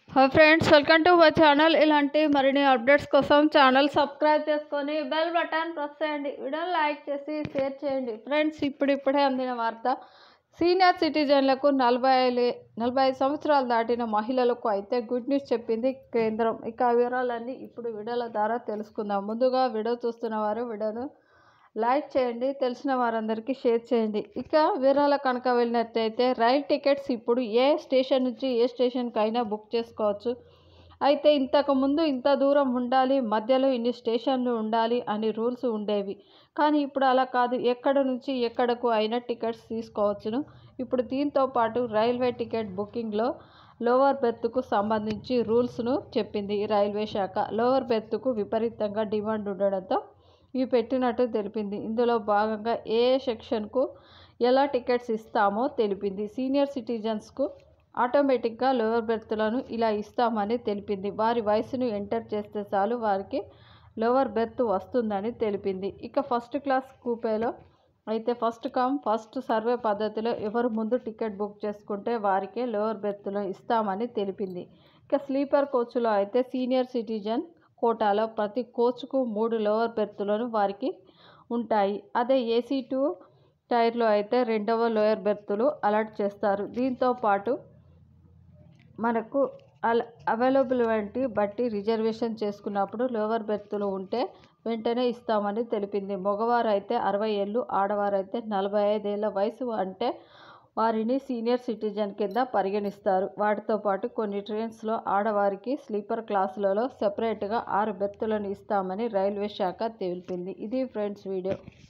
hi friends welcome to my channel ఇలాంటి మరిన్ని updates కోసం ఛానల్ సబ్స్క్రైబ్ చేసుకొని బెల్ బటన్ ప్రెస్ చేయండి వీడియోని లైక్ చేసి షేర్ చేయండి ఫ్రెండ్స్ ఇప్పుడిప్పుడే అందిన వార్త సీనియర్ సిటిజన్లకు నలభై ఐదు నలభై ఐదు సంవత్సరాలు దాటిన మహిళలకు అయితే గుడ్ న్యూస్ చెప్పింది కేంద్రం ఇక ఆ వివరాలన్నీ ఇప్పుడు వీడియోల ద్వారా తెలుసుకుందాం ముందుగా వీడియో చూస్తున్న వారు వీడియోను లైక్ చేయండి తెలిసిన వారందరికీ షేర్ చేయండి ఇక వివరాల కనుక వెళ్ళినట్టయితే రైల్ టికెట్స్ ఇప్పుడు ఏ స్టేషన్ నుంచి ఏ స్టేషన్కి అయినా బుక్ చేసుకోవచ్చు అయితే ఇంతకు ముందు ఇంత దూరం ఉండాలి మధ్యలో ఇన్ని స్టేషన్లు ఉండాలి అని రూల్స్ ఉండేవి కానీ ఇప్పుడు అలా కాదు ఎక్కడ నుంచి ఎక్కడకు అయినా టికెట్స్ తీసుకోవచ్చును ఇప్పుడు దీంతో పాటు రైల్వే టికెట్ బుకింగ్లో లోవర్ బెర్త్కు సంబంధించి రూల్స్ను చెప్పింది ఈ రైల్వే శాఖ లోవర్ బెర్త్కు విపరీతంగా డిమాండ్ ఉండడంతో ఇవి పెట్టినట్టు తెలిపింది ఇందులో భాగంగా ఏ సెక్షన్కు ఎలా టికెట్స్ ఇస్తామో తెలిపింది సీనియర్ సిటిజన్స్కు ఆటోమేటిక్గా లోవర్ బెర్త్లను ఇలా ఇస్తామని తెలిపింది వారి వయసును ఎంటర్ చేస్తే చాలు వారికి లోవర్ బెర్త్ వస్తుందని తెలిపింది ఇక ఫస్ట్ క్లాస్ కూపేలో అయితే ఫస్ట్ కమ్ ఫస్ట్ సర్వే పద్ధతిలో ఎవరు ముందు టికెట్ బుక్ చేసుకుంటే వారికే లోవర్ బెర్త్లో ఇస్తామని తెలిపింది ఇక స్లీపర్ కోచ్లో అయితే సీనియర్ సిటిజన్ కోటాలో ప్రతి కోచ్కు మూడు లోవర్ బెర్త్లను వారికి ఉంటాయి అదే ఏసీ టూ టైర్లో అయితే రెండవ లోయర్ బెర్తులు అలర్ట్ చేస్తారు దీంతో పాటు మనకు అల అవైలబిలిటీ బట్టి రిజర్వేషన్ చేసుకున్నప్పుడు లోవర్ బెర్తులు ఉంటే వెంటనే ఇస్తామని తెలిపింది మగవారు అయితే అరవై ఏళ్ళు ఆడవారైతే నలభై ఐదేళ్ల వయసు అంటే వారిని సీనియర్ సిటిజన్ కింద పరిగణిస్తారు వాటితో పాటు కొన్ని ట్రైన్స్లో ఆడవారికి స్లీపర్ క్లాసులలో సెపరేట్గా ఆరు బెర్తులను ఇస్తామని రైల్వే శాఖ తెలిపింది ఇది ఫ్రెండ్స్ వీడియో